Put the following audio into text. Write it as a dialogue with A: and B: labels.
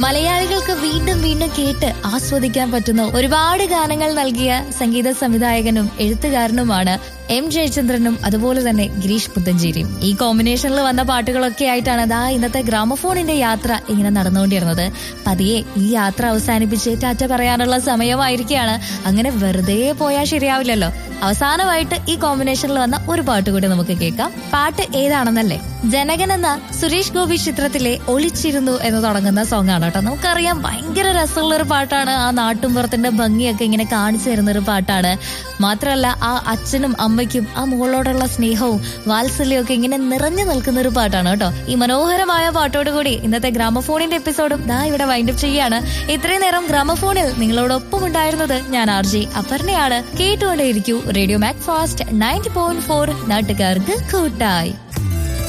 A: മലയാളികൾക്ക് വീണ്ടും വീണ്ടും കേട്ട് ആസ്വദിക്കാൻ പറ്റുന്ന ഒരുപാട് ഗാനങ്ങൾ നൽകിയ സംഗീത സംവിധായകനും എഴുത്തുകാരനുമാണ് എം ജയചന്ദ്രനും അതുപോലെ തന്നെ ഗിരീഷ് പുത്തഞ്ചേരിയും ഈ കോമ്പിനേഷനിൽ വന്ന പാട്ടുകളൊക്കെ ആയിട്ടാണ് ദാ ഇന്നത്തെ ഗ്രാമഫോണിന്റെ യാത്ര ഇങ്ങനെ നടന്നുകൊണ്ടിരുന്നത് പതിയെ ഈ യാത്ര അവസാനിപ്പിച്ച് ടാറ്റ പറയാനുള്ള സമയമായിരിക്കുകയാണ് അങ്ങനെ വെറുതെ പോയാൽ ശരിയാവില്ലല്ലോ അവസാനമായിട്ട് ഈ കോമ്പിനേഷനിൽ വന്ന ഒരു പാട്ട് കൂടി നമുക്ക് കേൾക്കാം പാട്ട് ഏതാണെന്നല്ലേ ജനകൻ എന്ന സുരേഷ് ഗോപി ചിത്രത്തിലെ ഒളിച്ചിരുന്നു എന്ന് തുടങ്ങുന്ന സോങ് ആണ് കേട്ടോ നമുക്കറിയാം ഭയങ്കര രസമുള്ള ഒരു പാട്ടാണ് ആ നാട്ടുംപുറത്തിന്റെ ഭംഗിയൊക്കെ ഇങ്ങനെ കാണിച്ചു തരുന്ന ഒരു പാട്ടാണ് മാത്രമല്ല ആ അച്ഛനും അമ്മയ്ക്കും ആ മോളോടുള്ള സ്നേഹവും വാത്സല്യവും ഒക്കെ ഇങ്ങനെ നിറഞ്ഞു നിൽക്കുന്ന ഒരു പാട്ടാണ് കേട്ടോ ഈ മനോഹരമായ പാട്ടോടുകൂടി ഇന്നത്തെ ഗ്രാമഫോണിന്റെ എപ്പിസോഡും ദാ ഇവിടെ വൈൻഡപ്പ് ചെയ്യാണ് ഇത്രയും നേരം ഗ്രാമഫോണിൽ നിങ്ങളോടൊപ്പം ഉണ്ടായിരുന്നത് ഞാൻ ആർ ജെ അപർണയാണ് കേട്ടുകൊണ്ടേയിരിക്കൂ radio Mac fast ninety point four നാട്ടുകാർക്ക് കൂട്ടായി